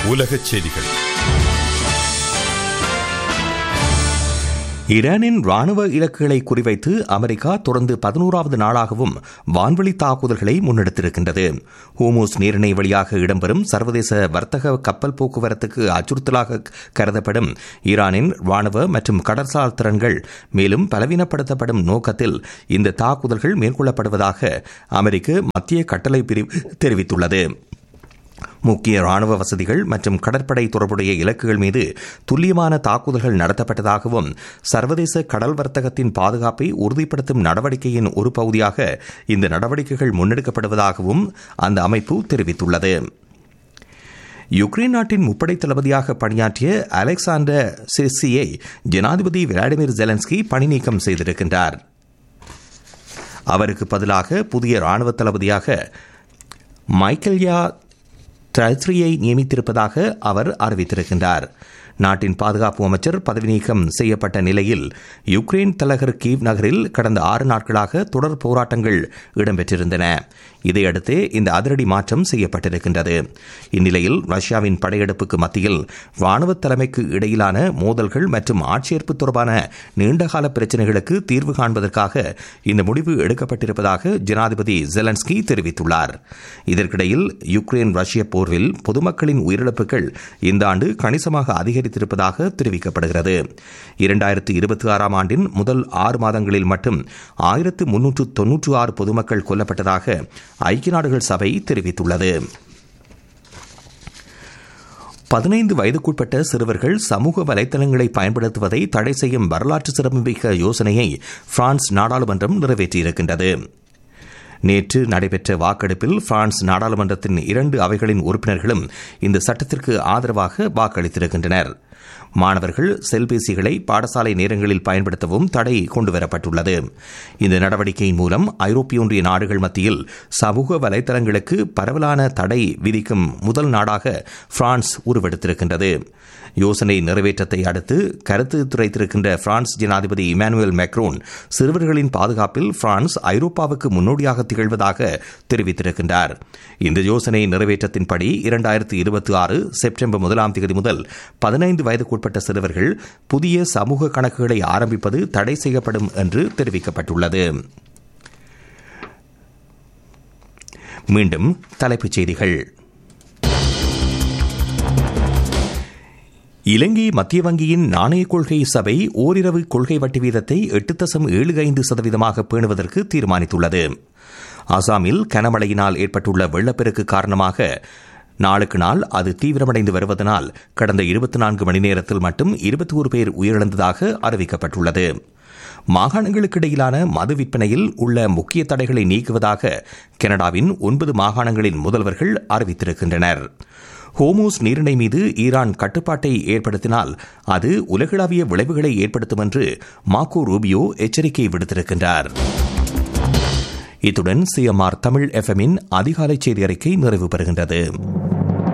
உலகச் செய்திகள் ஈரானின் ராணுவ இலக்குகளை குறிவைத்து அமெரிக்கா தொடர்ந்து பதினோராவது நாளாகவும் வான்வழி தாக்குதல்களை முன்னெடுத்திருக்கின்றது ஹோமோஸ் நீரிணை வழியாக இடம்பெறும் சர்வதேச வர்த்தக கப்பல் போக்குவரத்துக்கு அச்சுறுத்தலாக கருதப்படும் ஈரானின் ராணுவ மற்றும் கடற்சார் திறன்கள் மேலும் பலவீனப்படுத்தப்படும் நோக்கத்தில் இந்த தாக்குதல்கள் மேற்கொள்ளப்படுவதாக அமெரிக்க மத்திய கட்டளை பிரிவு தெரிவித்துள்ளது முக்கிய ராணுவ வசதிகள் மற்றும் கடற்படை தொடர்புடைய இலக்குகள் மீது துல்லியமான தாக்குதல்கள் நடத்தப்பட்டதாகவும் சர்வதேச கடல் வர்த்தகத்தின் பாதுகாப்பை உறுதிப்படுத்தும் நடவடிக்கையின் ஒரு பகுதியாக இந்த நடவடிக்கைகள் முன்னெடுக்கப்படுவதாகவும் அந்த அமைப்பு தெரிவித்துள்ளது யுக்ரைன் நாட்டின் முப்படை தளபதியாக பணியாற்றிய அலெக்சாண்டர் சிர்சியை ஜனாதிபதி விளாடிமிர் ஜெலன்ஸ்கி பணி நீக்கம் செய்திருக்கின்றார் அவருக்கு பதிலாக புதிய ராணுவ தளபதியாக மைக்கேல்யா ட்ரத்ரியை நியமித்திருப்பதாக அவர் அறிவித்திருக்கின்றார் நாட்டின் பாதுகாப்பு அமைச்சர் பதவி நீக்கம் செய்யப்பட்ட நிலையில் யுக்ரைன் தலைநகர் கீவ் நகரில் கடந்த ஆறு நாட்களாக தொடர் போராட்டங்கள் இடம்பெற்றிருந்தன இதையடுத்து இந்த அதிரடி மாற்றம் செய்யப்பட்டிருக்கின்றது இந்நிலையில் ரஷ்யாவின் படையெடுப்புக்கு மத்தியில் ராணுவ தலைமைக்கு இடையிலான மோதல்கள் மற்றும் ஆட்சேர்ப்பு தொடர்பான நீண்டகால பிரச்சினைகளுக்கு தீர்வு காண்பதற்காக இந்த முடிவு எடுக்கப்பட்டிருப்பதாக ஜனாதிபதி ஜெலன்ஸ்கி தெரிவித்துள்ளார் இதற்கிடையில் யுக்ரைன் ரஷ்ய போர்வில் பொதுமக்களின் உயிரிழப்புகள் இந்த ஆண்டு கணிசமாக அதிகரித்திருப்பதாக தெரிவிக்கப்படுகிறது இரண்டாயிரத்தி இருபத்தி ஆறாம் ஆண்டின் முதல் ஆறு மாதங்களில் மட்டும் ஆயிரத்து முன்னூற்று தொன்னூற்று ஆறு பொதுமக்கள் கொல்லப்பட்டதாக ஐக்கிய நாடுகள் சபை தெரிவித்துள்ளது பதினைந்து வயதுக்குட்பட்ட சிறுவர்கள் சமூக வலைதளங்களை பயன்படுத்துவதை தடை செய்யும் வரலாற்று சிறப்புமிக்க யோசனையை பிரான்ஸ் நாடாளுமன்றம் நிறைவேற்றியிருக்கின்றது நேற்று நடைபெற்ற வாக்கெடுப்பில் பிரான்ஸ் நாடாளுமன்றத்தின் இரண்டு அவைகளின் உறுப்பினர்களும் இந்த சட்டத்திற்கு ஆதரவாக வாக்களித்திருக்கின்றனர் மாணவர்கள் செல்பேசிகளை பாடசாலை நேரங்களில் பயன்படுத்தவும் தடை கொண்டுவரப்பட்டுள்ளது இந்த நடவடிக்கையின் மூலம் ஐரோப்பிய ஒன்றிய நாடுகள் மத்தியில் சமூக வலைதளங்களுக்கு பரவலான தடை விதிக்கும் முதல் நாடாக பிரான்ஸ் உருவெடுத்திருக்கின்றது யோசனை நிறைவேற்றத்தை அடுத்து கருத்து துரைத்திருக்கின்ற பிரான்ஸ் ஜனாதிபதி இமானுவேல் மேக்ரோன் சிறுவர்களின் பாதுகாப்பில் பிரான்ஸ் ஐரோப்பாவுக்கு முன்னோடியாக திகழ்வதாக தெரிவித்திருக்கின்றார் இந்த யோசனை நிறைவேற்றத்தின்படி இரண்டாயிரத்தி இருபத்தி ஆறு செப்டம்பர் முதலாம் தேதி முதல் பதினைந்து வயதுக்குட்பட்ட சிறுவர்கள் புதிய சமூக கணக்குகளை ஆரம்பிப்பது தடை செய்யப்படும் என்று தெரிவிக்கப்பட்டுள்ளது மீண்டும் தலைப்புச் செய்திகள் இலங்கை மத்திய வங்கியின் நாணய கொள்கை சபை ஓரிரவு கொள்கை வட்டி வீதத்தை எட்டு தசம் ஏழு ஐந்து சதவீதமாக பேணுவதற்கு தீர்மானித்துள்ளது அசாமில் கனமழையினால் ஏற்பட்டுள்ள வெள்ளப்பெருக்கு காரணமாக நாளுக்கு நாள் அது தீவிரமடைந்து வருவதனால் கடந்த இருபத்தி நான்கு மணி நேரத்தில் மட்டும் இருபத்தி ஒரு பேர் உயிரிழந்ததாக அறிவிக்கப்பட்டுள்ளது மாகாணங்களுக்கு இடையிலான மது விற்பனையில் உள்ள முக்கிய தடைகளை நீக்குவதாக கனடாவின் ஒன்பது மாகாணங்களின் முதல்வர்கள் அறிவித்திருக்கின்றனர் ஹோமோஸ் நீரிணை மீது ஈரான் கட்டுப்பாட்டை ஏற்படுத்தினால் அது உலகளாவிய விளைவுகளை ஏற்படுத்தும் என்று மாக்கோ ரூபியோ எச்சரிக்கை விடுத்திருக்கின்றார் இத்துடன் சிஎம்ஆர் தமிழ் எஃப்எம்மின் அதிகாலை செய்தி அறிக்கை நிறைவு பெறுகின்றது